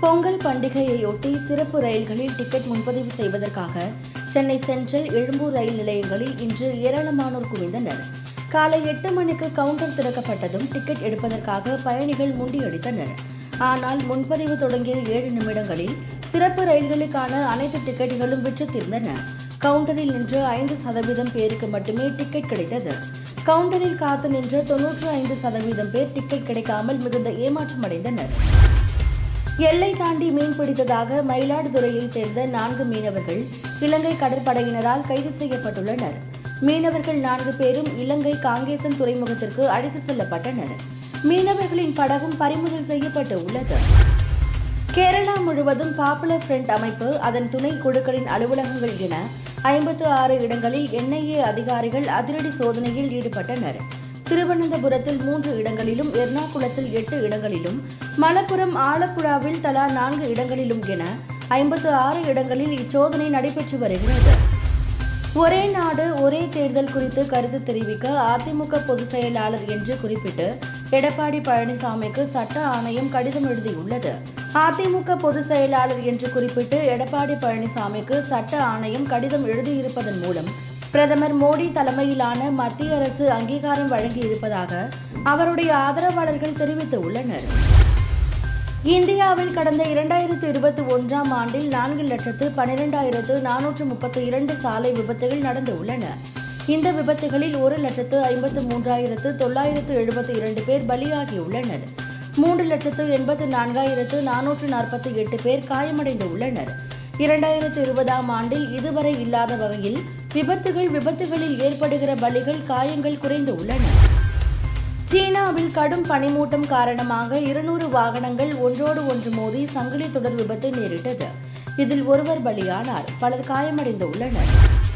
பொங்கல் பண்டிகையையொட்டி சிறப்பு ரயில்களில் டிக்கெட் முன்பதிவு செய்வதற்காக சென்னை சென்ட்ரல் எழும்பூர் ரயில் நிலையங்களில் இன்று ஏராளமானோர் குவிந்தனர் காலை எட்டு மணிக்கு கவுண்டர் திறக்கப்பட்டதும் டிக்கெட் எடுப்பதற்காக பயணிகள் முண்டியடித்தனர் ஆனால் முன்பதிவு தொடங்கிய ஏழு நிமிடங்களில் சிறப்பு ரயில்களுக்கான அனைத்து டிக்கெட்டுகளும் விற்று தீர்ந்தன கவுண்டரில் நின்று ஐந்து சதவீதம் பேருக்கு மட்டுமே டிக்கெட் கிடைத்தது கவுண்டரில் காத்து நின்ற தொன்னூற்று ஐந்து சதவீதம் பேர் டிக்கெட் கிடைக்காமல் மிகுந்த ஏமாற்றம் அடைந்தனர் எல்லை தாண்டி மீன் பிடித்ததாக மயிலாடுதுறையைச் சேர்ந்த நான்கு மீனவர்கள் இலங்கை கடற்படையினரால் கைது செய்யப்பட்டுள்ளனர் மீனவர்கள் நான்கு பேரும் இலங்கை காங்கேசன் துறைமுகத்திற்கு அழைத்து செல்லப்பட்டனர் மீனவர்களின் படகும் பறிமுதல் செய்யப்பட்டு உள்ளது கேரளா முழுவதும் பாப்புலர் ஃப்ரண்ட் அமைப்பு அதன் துணை குழுக்களின் அலுவலகங்கள் என ஐம்பத்து ஆறு இடங்களில் என்ஐஏ அதிகாரிகள் அதிரடி சோதனையில் ஈடுபட்டனர் திருவனந்தபுரத்தில் மூன்று இடங்களிலும் எர்ணாகுளத்தில் எட்டு இடங்களிலும் மலப்புரம் ஆலப்புழாவில் தலா நான்கு இடங்களிலும் என ஐம்பத்து ஆறு இடங்களில் இச்சோதனை நடைபெற்று வருகிறது ஒரே நாடு ஒரே தேர்தல் குறித்து கருத்து தெரிவிக்க அதிமுக பொதுச் செயலாளர் என்று குறிப்பிட்டு எடப்பாடி பழனிசாமிக்கு சட்ட ஆணையம் கடிதம் எழுதியுள்ளது அதிமுக பொதுச் செயலாளர் என்று குறிப்பிட்டு எடப்பாடி பழனிசாமிக்கு சட்ட ஆணையம் கடிதம் எழுதியிருப்பதன் மூலம் பிரதமர் மோடி தலைமையிலான மத்திய அரசு அங்கீகாரம் வழங்கியிருப்பதாக அவருடைய ஆதரவாளர்கள் தெரிவித்துள்ளனர் இந்தியாவில் கடந்த இரண்டாயிரத்து இருபத்தி ஒன்றாம் ஆண்டில் நான்கு லட்சத்து பன்னிரெண்டாயிரத்து நானூற்று முப்பத்தி இரண்டு சாலை விபத்துகள் நடந்துள்ளன இந்த விபத்துகளில் ஒரு லட்சத்து ஐம்பத்து மூன்றாயிரத்து தொள்ளாயிரத்து எழுபத்தி இரண்டு பேர் பலியாகியுள்ளனர் மூன்று லட்சத்து எண்பத்து நான்காயிரத்து நானூற்று நாற்பத்தி எட்டு பேர் காயமடைந்து உள்ளனர் இரண்டாயிரத்து இருபதாம் ஆண்டில் இதுவரை இல்லாத வகையில் விபத்துகள் விபத்துகளில் ஏற்படுகிற பலிகள் காயங்கள் குறைந்து உள்ளன சீனாவில் கடும் பனிமூட்டம் காரணமாக இருநூறு வாகனங்கள் ஒன்றோடு ஒன்று மோதி சங்கிலி தொடர் விபத்து நேரிட்டது இதில் ஒருவர் பலியானார் பலர் காயமடைந்து உள்ளனர்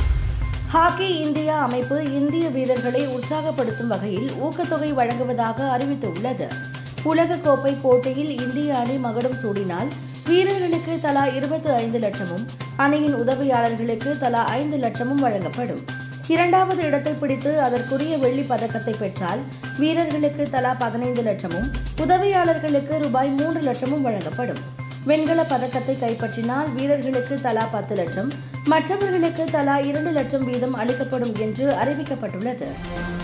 ஹாக்கி இந்தியா அமைப்பு இந்திய வீரர்களை உற்சாகப்படுத்தும் வகையில் ஊக்கத்தொகை வழங்குவதாக அறிவித்துள்ளது உலகக்கோப்பை போட்டியில் இந்திய அணி மகுடம் சூடினால் வீரர்களுக்கு தலா இருபத்தி ஐந்து லட்சமும் அணியின் உதவியாளர்களுக்கு தலா ஐந்து லட்சமும் வழங்கப்படும் இரண்டாவது இடத்தை பிடித்து அதற்குரிய வெள்ளி பதக்கத்தை பெற்றால் வீரர்களுக்கு தலா பதினைந்து லட்சமும் உதவியாளர்களுக்கு ரூபாய் மூன்று லட்சமும் வழங்கப்படும் வெண்கல பதக்கத்தை கைப்பற்றினால் வீரர்களுக்கு தலா பத்து லட்சம் மற்றவர்களுக்கு தலா இரண்டு லட்சம் வீதம் அளிக்கப்படும் என்று அறிவிக்கப்பட்டுள்ளது